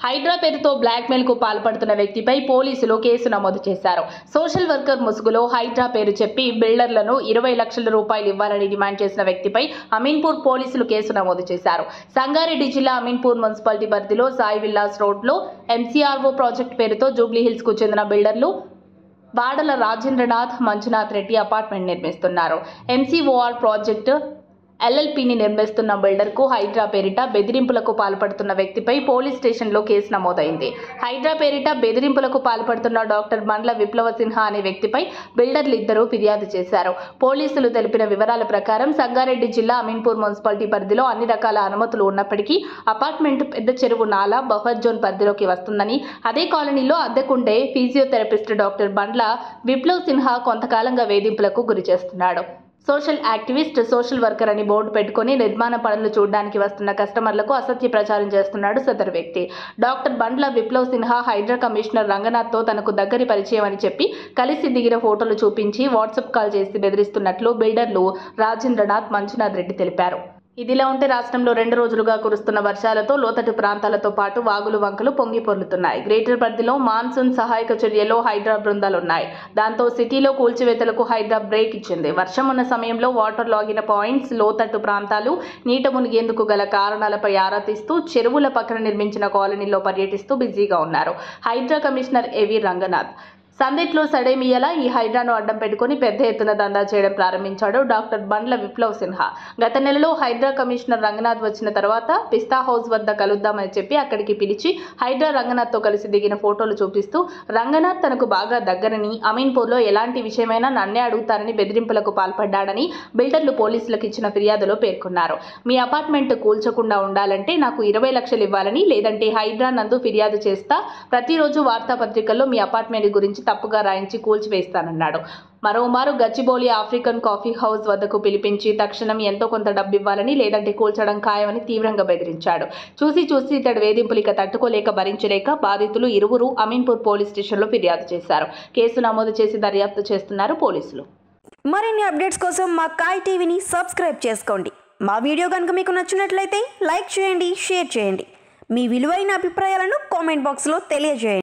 హైడ్రా పేరుతో బ్లాక్మెయిల్ కు పాల్పడుతున్న వ్యక్తిపై పోలీసులు కేసు నమోదు చేశారు సోషల్ వర్కర్ ముసుగులో హైడ్రా పేరు చెప్పి బిల్డర్లను ఇరవై లక్షల రూపాయలు ఇవ్వాలని డిమాండ్ చేసిన వ్యక్తిపై అమీన్పూర్ పోలీసులు కేసు నమోదు చేశారు సంగారెడ్డి జిల్లా అమీన్పూర్ మున్సిపాలిటీ పరిధిలో సాయి విల్లాస్ రోడ్లో ఎంసీఆర్ఓ ప్రాజెక్ట్ పేరుతో జూబ్లీహిల్స్ కు చెందిన బిల్డర్లు వాడల రాజేంద్రనాథ్ మంజునాథ్ రెడ్డి అపార్ట్మెంట్ నిర్మిస్తున్నారు ఎంసీఓఆర్ ప్రాజెక్టు ఎల్ఎల్పిని నిర్మిస్తున్న బిల్డర్కు హైడ్రా పేరిట బెదిరింపులకు పాల్పడుతున్న వ్యక్తిపై పోలీస్ స్టేషన్లో కేసు నమోదైంది హైడ్రా పేరిట బెదిరింపులకు పాల్పడుతున్న డాక్టర్ బండ్ల విప్లవ సిన్హా అనే వ్యక్తిపై బిల్డర్లు ఇద్దరూ ఫిర్యాదు చేశారు పోలీసులు తెలిపిన వివరాల ప్రకారం సంగారెడ్డి జిల్లా అమీన్పూర్ మున్సిపాలిటీ పరిధిలో అన్ని రకాల అనుమతులు ఉన్నప్పటికీ అపార్ట్మెంట్ పెద్ద చెరువు నాలా బఫర్ జోన్ పరిధిలోకి వస్తుందని అదే కాలనీలో అద్దెకుండే ఫిజియోథెరపిస్ట్ డాక్టర్ బండ్ల విప్లవ్ సిన్హా కొంతకాలంగా వేధింపులకు గురి చేస్తున్నాడు సోషల్ యాక్టివిస్ట్ సోషల్ వర్కర్ అని బోర్డు పెట్టుకుని నిర్మాణ పనులు చూడడానికి వస్తున్న కస్టమర్లకు అసత్య ప్రచారం చేస్తున్నాడు సదరు వ్యక్తి డాక్టర్ బండ్ల విప్లవ్ సిన్హా హైడ్రా కమిషనర్ రంగనాథ్తో తనకు దగ్గరి పరిచయం అని చెప్పి కలిసి దిగిన ఫోటోలు చూపించి వాట్సాప్ కాల్ చేసి బెదిరిస్తున్నట్లు బిల్డర్లు రాజేంద్రనాథ్ మంజునాథ్ రెడ్డి తెలిపారు ఇదిలా ఉంటే రాష్ట్రంలో రెండు రోజులుగా కురుస్తున్న వర్షాలతో లోతట్టు ప్రాంతాలతో పాటు వాగులు వంకలు పొంగి పొర్లుతున్నాయి గ్రేటర్ పరిధిలో మాన్సూన్ సహాయక చర్యలో హైడ్రా బృందాలు ఉన్నాయి దాంతో సిటీలో కూల్చివేతలకు హైడ్రా బ్రేక్ ఇచ్చింది వర్షం ఉన్న సమయంలో వాటర్ లాగిన పాయింట్స్ లోతట్టు ప్రాంతాలు నీట మునిగేందుకు గల కారణాలపై ఆరా తీస్తూ చెరువుల పక్కన నిర్మించిన కాలనీలో పర్యటిస్తూ బిజీగా ఉన్నారు హైడ్రా కమిషనర్ ఏవి రంగనాథ్ సందిట్లో సడేమియల ఈ హైడ్రాను అడ్డం పెట్టుకుని పెద్ద ఎత్తున దందా చేయడం ప్రారంభించాడు డాక్టర్ బండ్ల విప్లవ్ సిన్హా గత నెలలో హైడ్రా కమిషనర్ రంగనాథ్ వచ్చిన తర్వాత పిస్తా హౌస్ వద్ద కలుద్దామని చెప్పి అక్కడికి పిలిచి హైడ్రా రంగనాథ్తో కలిసి దిగిన ఫోటోలు చూపిస్తూ రంగనాథ్ తనకు బాగా దగ్గరని అమీన్పూర్లో ఎలాంటి విషయమైనా నన్నే అడుగుతారని బెదిరింపులకు పాల్పడ్డాడని బిల్డర్లు పోలీసులకు ఇచ్చిన ఫిర్యాదులో పేర్కొన్నారు మీ అపార్ట్మెంట్ కూల్చకుండా ఉండాలంటే నాకు ఇరవై లక్షలు ఇవ్వాలని లేదంటే హైడ్రా నందు ఫిర్యాదు చేస్తా ప్రతిరోజు వార్తాపత్రికల్లో మీ అపార్ట్మెంట్ గురించి తప్పుగా రాయించి కూల్చివేస్తానన్నాడు మరోమారు గచ్చిబౌలి ఆఫ్రికన్ కాఫీ హౌస్ వద్దకు పిలిపించి తక్షణం ఎంతో కొంత డబ్బు ఇవ్వాలని లేదంటే కూల్చడం ఖాయమని తీవ్రంగా బెదిరించాడు చూసి చూసి ఇతడు వేధింపులు ఇక తట్టుకోలేక భరించలేక బాధితులు ఇరువురు అమీన్పూర్ పోలీస్ స్టేషన్లో ఫిర్యాదు చేశారు కేసు నమోదు చేసి దర్యాప్తు చేస్తున్నారు పోలీసులు మరిన్ని అప్డేట్స్ కోసం మా కాయ్ టీవీని సబ్స్క్రైబ్ చేసుకోండి మా వీడియో కనుక మీకు నచ్చినట్లయితే లైక్ చేయండి షేర్ చేయండి మీ విలువైన అభిప్రాయాలను కామెంట్ బాక్స్లో తెలియజేయండి